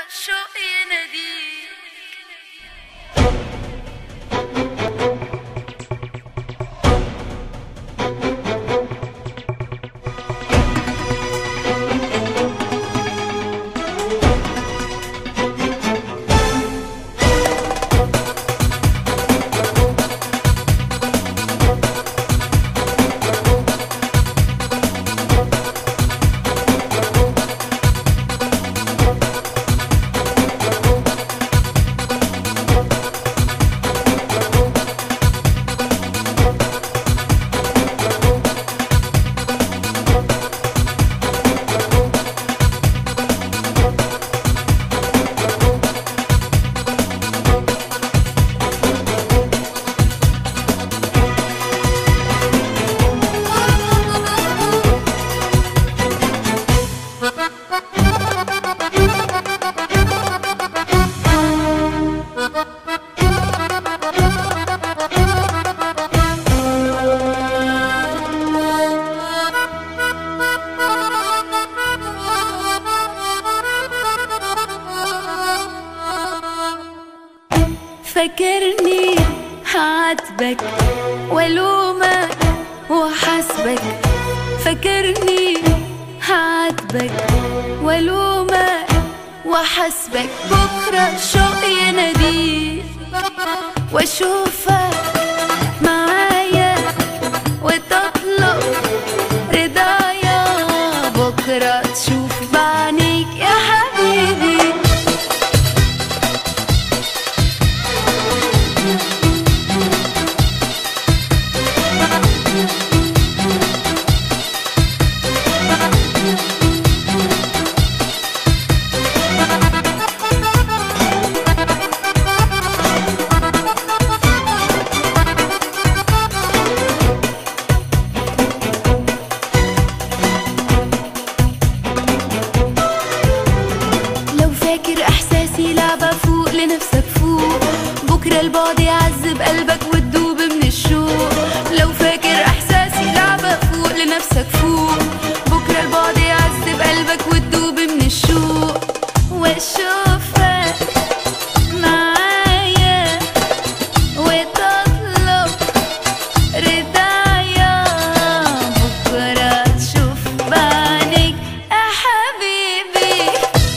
الشوق يناديك فاكرني هعاتبك والومك وحاسبك فاكرني هعاتبك والومك وحاسبك بكره الشوق يناديك واشوفك معايا وتطلب رضايا بكره تشوف بعينيك يا حبيبي لو فاكر احساسي لعبة فوق لنفسك فوق بكرة البعد يعذب قلبك وتدوب من الشوق لو فاكر احساسي لعبة فوق لنفسك فوق بكرة البعد يعذب قلبك وتدوب من الشوق واشوفك معايا وتطلب رضايا بكرة تشوف بعينيك يا حبيبي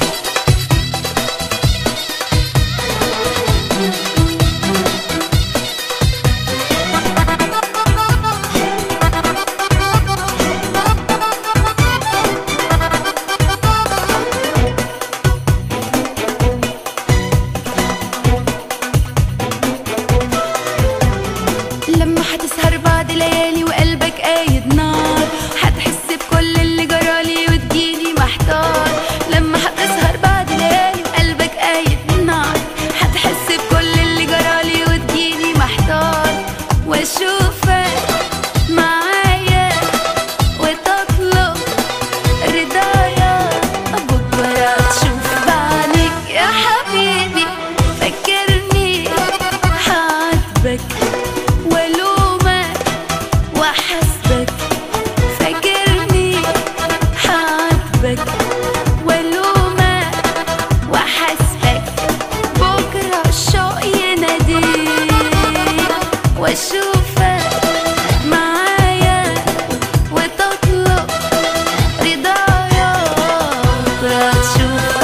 لما هتسهر بعد ليالي وقلبك قايد نار هتحس بكل اللي جرالي وتجيلي محتار لما هتسهر بعد ليالي وقلبك قايد نار هتحس بكل اللي جرالي وتجيلي محتار واشوفك معايا وتطلب رضايا بكرة تشوف بعينيك يا حبيبي فكرني هعاتبك والومك وحاسبك فاكرني هعاتبك والومك وحاسبك بكره الشوق يناديك واشوفك معايا وتطلب رضايا بكره تشوف